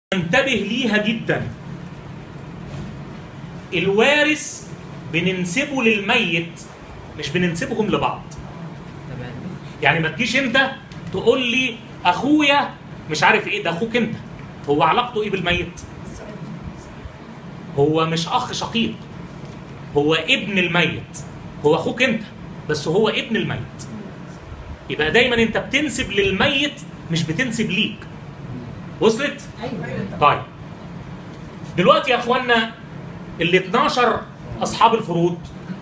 ننتبه ليها جدا الوارث بننسبه للميت مش بننسبهم لبعض يعني ما تجيش انت تقول لي اخويا مش عارف ايه ده اخوك انت هو علاقته ايه بالميت هو مش اخ شقيق هو ابن الميت هو اخوك انت بس هو ابن الميت يبقى دايما انت بتنسب للميت مش بتنسب ليك وصلت طيب دلوقتي يا اخوانا ال 12 اصحاب الفروض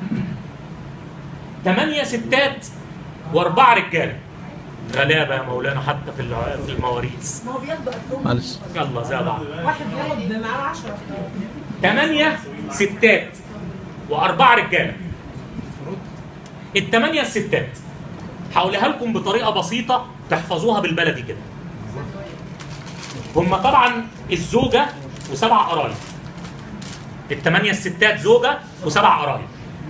8 ستات واربعه رجاله غلابه يا مولانا حتى في الع- في المواريث ما هو بياخدوا اكلهم معلش يلا زي بعض واحد بياخد معاه 10 ثمانية ستات وأربعة رجالة الثمانية الستات هقولها لكم بطريقة بسيطة تحفظوها بالبلدي كده هم طبعا الزوجة وسبع قرايب الثمانية الستات زوجة وسبع قرايب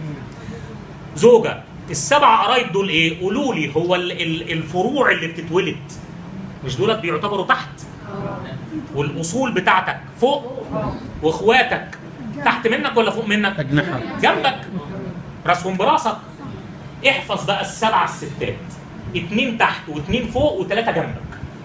زوجة السبع قرايب دول ايه؟ قولوا لي هو ال- ال- الفروع اللي بتتولد مش دولت بيعتبروا تحت والاصول بتاعتك فوق واخواتك تحت منك ولا فوق منك؟ أجنحة جنبك راسهم براسك احفظ بقى السبعه الستات اتنين تحت واتنين فوق وتلاته جنبك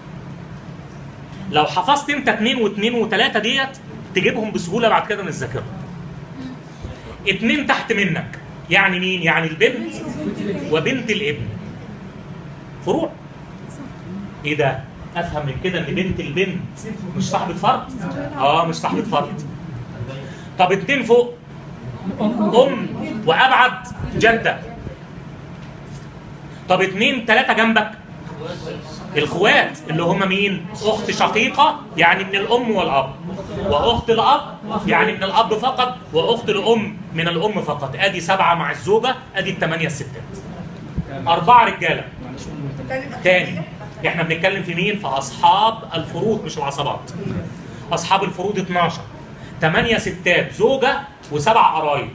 لو حفظت انت اتنين واتنين وتلاته ديت تجيبهم بسهوله بعد كده من الذاكره اتنين تحت منك يعني مين؟ يعني البنت وبنت الابن فروع ايه ده؟ افهم من كده ان بنت البنت مش صاحبة فرد؟ اه مش صاحبة فرد طب اتنين فوق ام وابعد جده طب اتنين تلاته جنبك الخوات اللي هم مين اخت شقيقه يعني من الام والاب واخت الاب يعني من الاب فقط واخت الام من الام فقط ادي سبعه مع الزوجه ادي الثمانيه الستات اربعه رجاله تاني احنا بنتكلم في مين في اصحاب الفروض مش العصبات اصحاب الفروض 12 8 ستات زوجه وسبع قرايب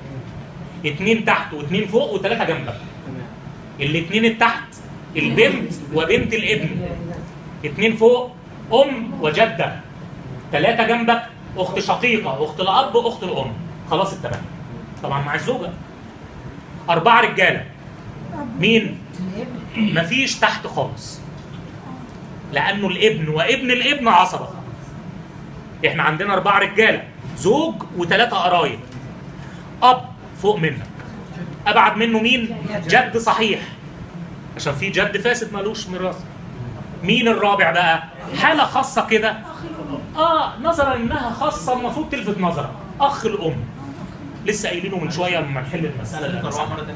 اتنين تحت واتنين فوق وثلاثه جنبك الاتنين التحت البنت وبنت الابن اتنين فوق ام وجده ثلاثه جنبك اخت شقيقه اخت الاب اخت الام خلاص التمام طبعا مع الزوجه اربعه رجاله مين مفيش تحت خالص لانه الابن وابن الابن عصبه احنا عندنا اربعه رجاله زوج وثلاثه قرايب اب فوق منك ابعد منه مين جد صحيح عشان في جد فاسد ملوش ميراث مين الرابع بقى حاله خاصه كده اه نظرا انها خاصه المفروض تلفت نظرك اخ الام لسه قايلينه من شويه لما نحل المساله اللي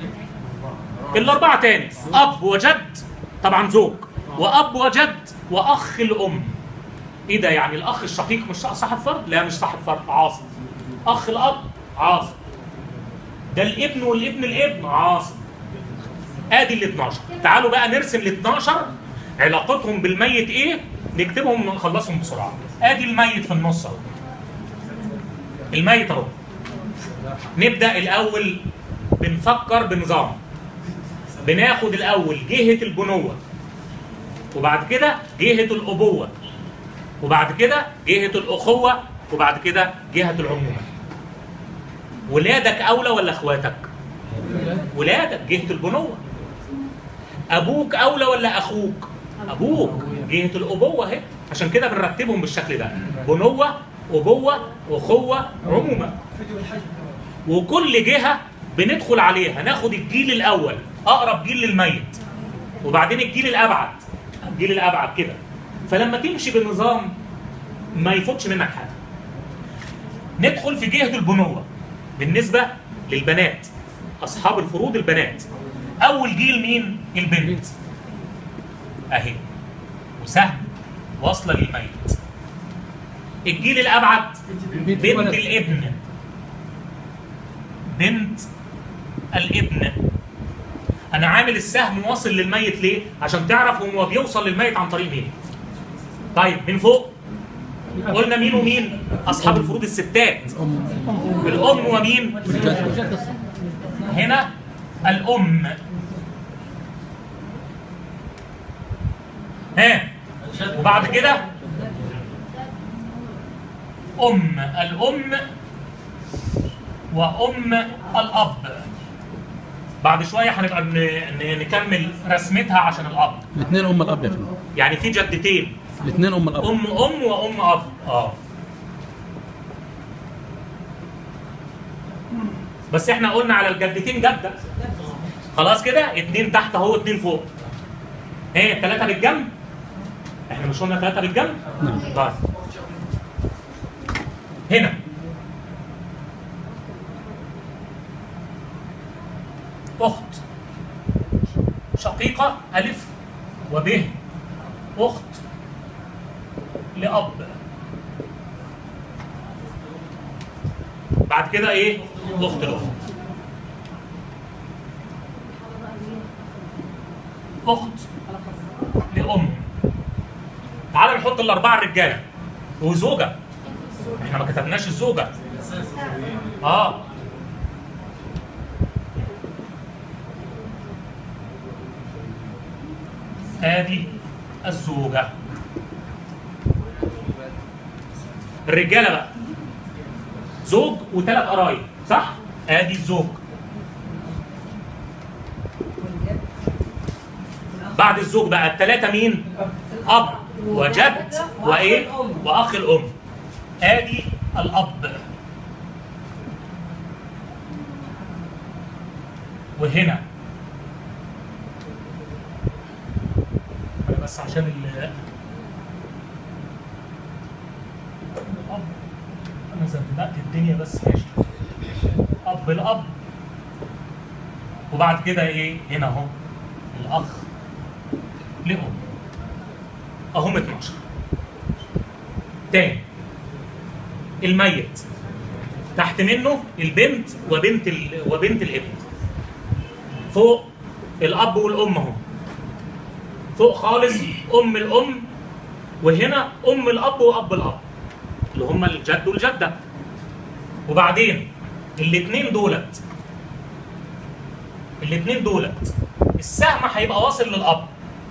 الاربعه تاني اب وجد طبعا زوج واب وجد واخ الام ايه ده يعني الاخ الشقيق مش صاحب فرد لا مش صاحب فرد عاصم اخ الاب عاصم ده الابن والابن الابن عاصم ادي ال 12 تعالوا بقى نرسم ال 12 علاقتهم بالميت ايه نكتبهم ونخلصهم بسرعه ادي الميت في النص اهو الميت اهو نبدا الاول بنفكر بنظام بناخد الاول جهه البنوه وبعد كده جهه الابوه وبعد كده جهه الاخوه وبعد كده جهه العمومه ولادك اولى ولا اخواتك ولادك جهه البنوه ابوك اولى ولا اخوك ابوك جهه الابوه اهي عشان كده بنرتبهم بالشكل ده بنوه ابوه اخوه عمومه وكل جهه بندخل عليها ناخد الجيل الاول اقرب جيل للميت وبعدين الجيل الابعد الجيل الابعد كده فلما تمشي بالنظام ما يفوتش منك حاجه ندخل في جهه البنوه بالنسبه للبنات اصحاب الفروض البنات اول جيل مين البنت اهي وسهم واصله للميت الجيل الابعد بنت الابن بنت الابن انا عامل السهم واصل للميت ليه عشان تعرف هو بيوصل للميت عن طريق مين طيب من فوق قلنا مين ومين اصحاب الفروض الستات الام ومين هنا الام ها وبعد كده أم الأم وأم الأب بعد شوية هنبقى ن- ن- نكمل رسمتها عشان الأب الاثنين ام الاب يا فندم يعني في جدتين الاثنين ام الاب أم أم وأم أب اه بس احنا قلنا على الجدتين جدة خلاص كده اتنين تحت اهو اتنين فوق ايه تلاتة بالجنب احنا مش قلنا تلاتة بالجنب نعم. طيب هنا أخت شقيقة ألف وب أخت لأب بعد كده إيه؟ أخت لأخت أخت لأم تعال نحط الأربعة الرجالة وزوجة احنا ما كتبناش الزوجة اه ادي الزوجة الرجالة بقى زوج وثلاث قرايب صح؟ ادي الزوج بعد الزوج بقى الثلاثة مين؟ أب وجد وإيه؟ وأخ الأم ادي الأب وهنا أنا بس عشان ال الأب أنا زنقت الدنيا بس ماشي أب الأب وبعد كده إيه هنا أهو الأخ لأم أهم 12 تاني الميت تحت منه البنت وبنت ال... وبنت الابن فوق الاب والام اهو فوق خالص ام الام وهنا ام الاب واب الاب اللي هم الجد والجده وبعدين الاثنين دولت الاثنين دولت السهم هيبقى واصل للاب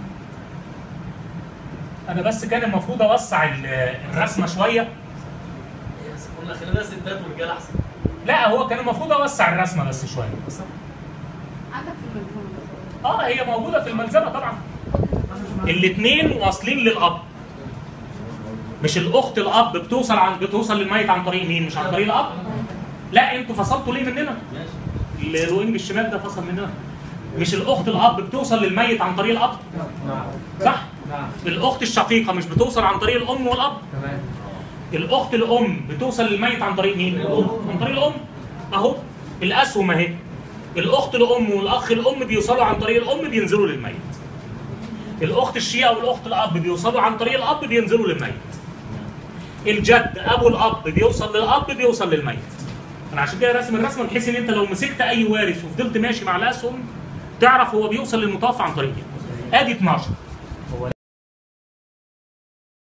انا بس كان المفروض اوسع ال- الرسمه شويه قلنا خلينا ستات ورجاله احسن لا هو كان المفروض اوسع الرسمه بس شويه عندك في المجنون اه هي موجوده في الملزمه طبعا الاثنين واصلين للاب مش الاخت الاب بتوصل عن بتوصل للميت عن طريق مين مش عن طريق الاب لا انتوا فصلتوا ليه مننا الوينج الشمال ده فصل مننا مش الاخت الاب بتوصل للميت عن طريق الاب صح الاخت الشقيقه مش بتوصل عن طريق الام والاب الاخت الام بتوصل للميت عن طريق مين الام عن طريق الام اهو الاسهم اهي الاخت الام والاخ الام بيوصلوا عن طريق الام بينزلوا للميت الاخت الشيعه والاخت الاب بيوصلوا عن طريق الاب بينزلوا للميت الجد ابو الاب بيوصل للاب بيوصل للميت انا عشان كده راسم الرسمه بحيث ان انت لو مسكت اي وارث وفضلت ماشي مع الاسهم تعرف هو بيوصل للمتوفى عن طريق ايه ادي 12